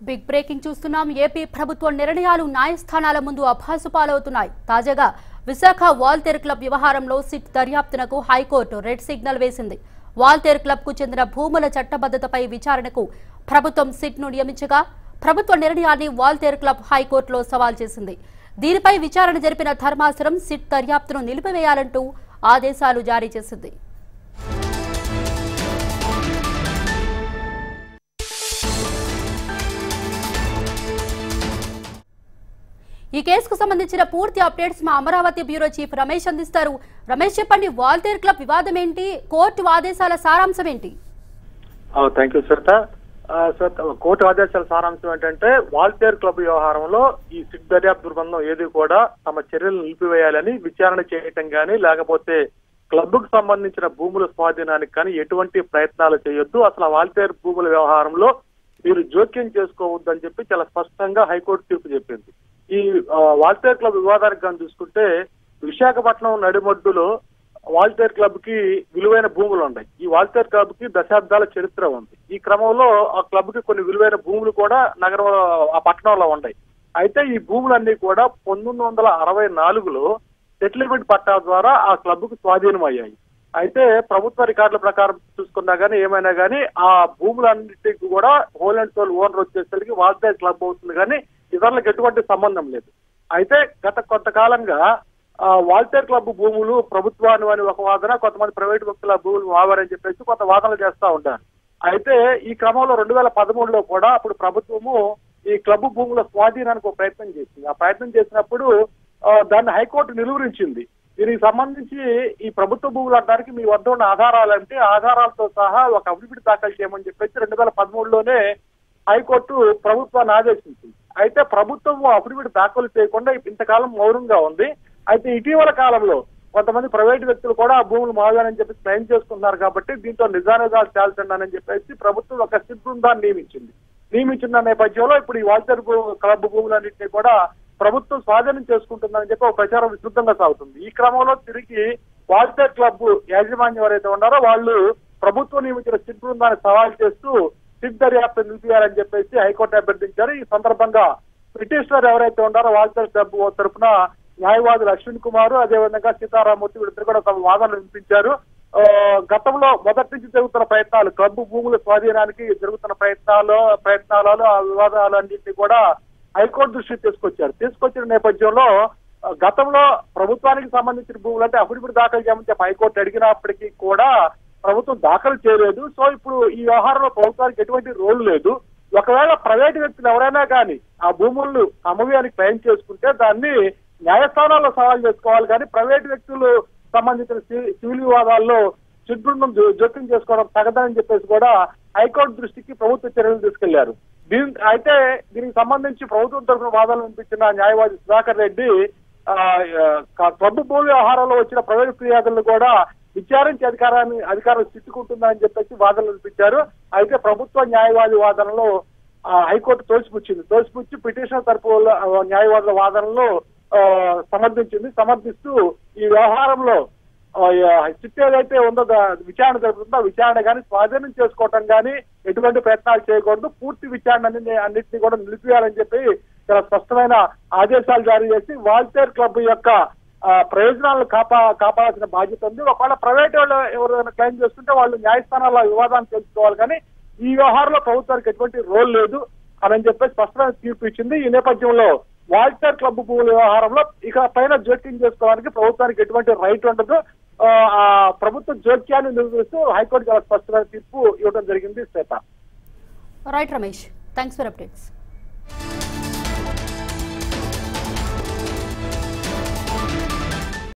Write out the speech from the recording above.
big breaking చూస్తున్నాం AP ప్రభుత్వ నిర్ణయాలు న్యాయస్థానాల ముందు అభాసు పాలవుతున్నాయి తాజాగా విశాఖ వాల్తేర్ క్లబ్ వ్యవహారంలో సిట్ దర్యాప్తునకు హైకోర్టు రెడ్ సిగ్నల్ వేసింది వాల్తేర్ క్లబ్ కు చెందిన భూముల చట్టబద్ధతపై విచారణకు ప్రభుత్వం సిట్ ను నియమించగా ప్రభుత్వ నిర్ణయాన్ని వాల్తేర్ క్లబ్ హైకోర్టులో సవాల్ చేసింది దీనిపై విచారణ జరిపిన ధర్మాసనం సిట్ దర్యాప్తును నిలిపివేయాలంటూ ఆదేశాలు జారీ చేసింది ఈ కేసుకు సంబంధించిన పూర్తి అప్డేట్స్ మా అమరావతి బ్యూరో చీఫ్ రమేష్ అందిస్తారు రమేష్ చెప్పండి వాల్తేర్ క్లబ్ వివాదం ఏంటి కోర్టు ఆదేశాల సారాంశం ఏంటి థ్యాంక్ యూ శ్వేత ఆ, శ్వేత కోర్టు ఆదేశాల సారాంశం ఏంటంటే వాల్తేర్ క్లబ్ వ్యవహారంలో ఈ సిట్ దర్యాప్తు బృందం ఏది కూడా తమ చర్యలు నిలిపివేయాలని విచారణ చేయటం కానీ లేకపోతే క్లబ్ కు సంబంధించిన భూముల స్వాధీనానికి కానీ ఎటువంటి ప్రయత్నాలు చేయొద్దు అసలు ఆ వాల్తేర్ భూముల వ్యవహారంలో మీరు జోక్యం చేసుకోవద్దు అని చెప్పి చాలా స్పష్టంగా హైకోర్టు తీర్పు చెప్పింది ఈ ఆ, వాల్తేర్ క్లబ్ వివాదానికి కానీ చూసుకుంటే విశాఖపట్నం నడిమొడ్డులో వాల్తేర్ క్లబ్ కి విలువైన భూములు ఉన్నాయి ఈ వాల్తేర్ క్లబ్ కి దశాబ్దాల చరిత్ర ఉంది ఈ క్రమంలో ఆ క్లబ్ కి కొన్ని విలువైన భూములు కూడా నగరంలో ఆ పట్టణంలో ఉన్నాయి అయితే ఈ భూములన్నీ కూడా పంతొమ్మిది వందల అరవై నాలుగులో సెటిల్మెంట్ పట్టా ద్వారా ఆ క్లబ్ కు స్వాధీనం అయ్యాయి అయితే ప్రభుత్వ రికార్డుల ప్రకారం చూసుకున్నా గానీ ఏమైనా గానీ ఆ భూములన్నిటికి కూడా హోల్ అండ్ సోల్ ఓనర్ వచ్చేసరికి వాల్తేర్ క్లబ్ అవుతుంది కానీ ఇతరులకు ఎటువంటి సంబంధం లేదు అయితే గత కొంతకాలంగా ఆ, వాల్తేర్ క్లబ్ భూములు ప్రభుత్వాన్ని అని ఒక వాదన కొంతమంది ప్రైవేట్ వ్యక్తుల భూములు మావారని చెప్పేసి కొంత వాదనలు చేస్తా ఉంటారు అయితే ఈ క్రమంలో రెండు వేల పదమూడులో కూడా అప్పుడు ప్రభుత్వము ఈ క్లబ్ భూముల స్వాధీనానికి ఒక ప్రయత్నం చేసింది ఆ ప్రయత్నం చేసినప్పుడు ఆ, దాన్ని హైకోర్టు నిలువరించింది దీనికి సంబంధించి ఈ ప్రభుత్వ భూములు అనడానికి మీ వద్ద ఉన్న ఆధారాలు అంటే ఆధారాలతో సహా ఒక అఫిడవిట్ దాఖలు చేయమని చెప్పేసి రెండు వేల పదమూడులోనే హైకోర్టు ప్రభుత్వాన్ని ఆదేశించింది అయితే ప్రభుత్వం అఫిడవిట్ దాఖలు చేయకుండా ఇంతకాలం మౌనంగా ఉంది అయితే ఇటీవల కాలంలో కొంతమంది ప్రైవేట్ వ్యక్తులు కూడా ఆ భూములు మాగానని చెప్పి క్లెయిమ్ చేసుకుంటున్నారు కాబట్టి దీంతో నిజానిజాలు తేల్చండి చెప్పేసి ప్రభుత్వం ఒక సిట్ బృందాన్ని నియమించింది నియమించిన నేపథ్యంలో ఇప్పుడు ఈ వాల్తేర్ భూ- క్లబ్ భూములన్నింటినీ కూడా ప్రభుత్వం స్వాధీనం చేసుకుంటుందని చెప్పి ఒక ప్రచారం విస్తృతంగా సాగుతుంది ఈ క్రమంలో తిరిగి వాల్తేర్ క్లబ్ యాజమాన్యం ఎవరైతే ఉన్నారో వాళ్ళు ప్రభుత్వం నియమించిన సిట్ బృందాన్ని సవాల్ చేస్తూ సిట్ దర్యాప్తు నిలిపియాలని చెప్పేసి హైకోర్టు అభ్యర్థించారు ఈ సందర్భంగా పిటిషనర్ ఎవరైతే ఉన్నారో వాల్తేర్ క్లబ్ తరఫున న్యాయవాదులు అశ్విన్ కుమార్ అదేవిధంగా సీతారామూర్తి వీళ్ళిద్దరు కూడా తమ వాదనలు వినిపించారు ఆ, గతంలో మొదటి నుంచి జరుగుతున్న ప్రయత్నాలు క్లబ్ భూముల స్వాధీనానికి జరుగుతున్న ప్రయత్నాలు ప్రయత్నాలలో ఆ వివాదాలన్నింటినీ కూడా హైకోర్టు దృష్టికి తీసుకొచ్చారు తీసుకొచ్చిన నేపథ్యంలో ఆ, గతంలో ప్రభుత్వానికి సంబంధించిన భూములు అంటే అఫిడవిట్ దాఖలు చేయమని చెప్పి హైకోర్టు అడిగినప్పటికీ కూడా ప్రభుత్వం దాఖలు చేయలేదు సో ఇప్పుడు ఈ వ్యవహారంలో ప్రభుత్వానికి ఎటువంటి రోల్ లేదు ఒకవేళ ప్రైవేట్ వ్యక్తులు ఎవరైనా కానీ ఆ భూములను అమ్మవి అని క్లెయిమ్ చేసుకుంటే దాన్ని న్యాయస్థానాల్లో సవాల్ చేసుకోవాలి కానీ ప్రైవేట్ వ్యక్తులు సంబంధించిన సి- సివిల్ వివాదాల్లో సిట్ బృందం జో- జోక్యం చేసుకోవడం తగదని చెప్పేసి కూడా హైకోర్టు దృష్టికి ప్రభుత్వ చర్యలు తీసుకెళ్లారు దీని అయితే దీనికి సంబంధించి ప్రభుత్వం తరఫున వాదనలు వినిపించిన న్యాయవాది సుధాకర్ రెడ్డి ఆ, ఆ, క్లబ్ భూ వ్యవహారంలో వచ్చిన ప్రైవేట్ ఫిర్యాదులను కూడా విచారించే అధికారాన్ని అధికారం చిట్టుకుంటుందని చెప్పేసి వాదనలు వినిపించారు అయితే ప్రభుత్వ న్యాయవాది వాదనలో ఆ, హైకోర్టు తోసిపుచ్చింది తోసిపుచ్చి పిటిషన్ తరపు వాళ్ళ- న్యాయవాదుల వాదనలో ఆ, సమర్థించింది సమర్థిస్తూ ఈ వ్యవహారంలో ఆ, ఆ, చిట్టు ఏదైతే ఉందో దా- విచారణ జరుగుతుందో ఆ విచారణ కానీ స్వాధీనం చేసుకోవటం కానీ ఎటువంటి ప్రయత్నాలు చేయకూడదు పూర్తి విచారణ అన్ని అన్నింటినీ కూడా నిలిపివేయాలని చెప్పి చాలా స్పష్టమైన ఆదేశాలు జారీ చేసి వాల్తేర్ క్లబ్ యొక్క ఆ, ప్రయోజనాలను కాపా కాపాడాల్సిన బాధ్యత ఉంది ఒకవేళ ప్రైవేట్ వాళ్ళు ఎవరైనా క్లెయిమ్ చేసుకుంటే వాళ్ళు న్యాయస్థానాల్లో వివాదాన్ని తెలుసుకోవాలి కానీ ఈ వ్యవహారంలో ప్రభుత్వానికి ఎటువంటి రోల్ లేదు అని చెప్పి స్పష్టమైన తీర్పు ఇచ్చింది ఈ నేపథ్యంలో వాల్టర్ క్లబ్ భూముల వ్యవహారంలో ఇక పైన జోక్యం చేసుకోవడానికి ప్రభుత్వానికి ఎటువంటి రైట్ ఉండదు ఆ, ఆ ప్రభుత్వ జోక్యాన్ని నిరూపిస్తూ హైకోర్టు చాలా స్పష్టమైన తీర్పు ఇవ్వడం జరిగింది Shweta right Ramesh thanks for updates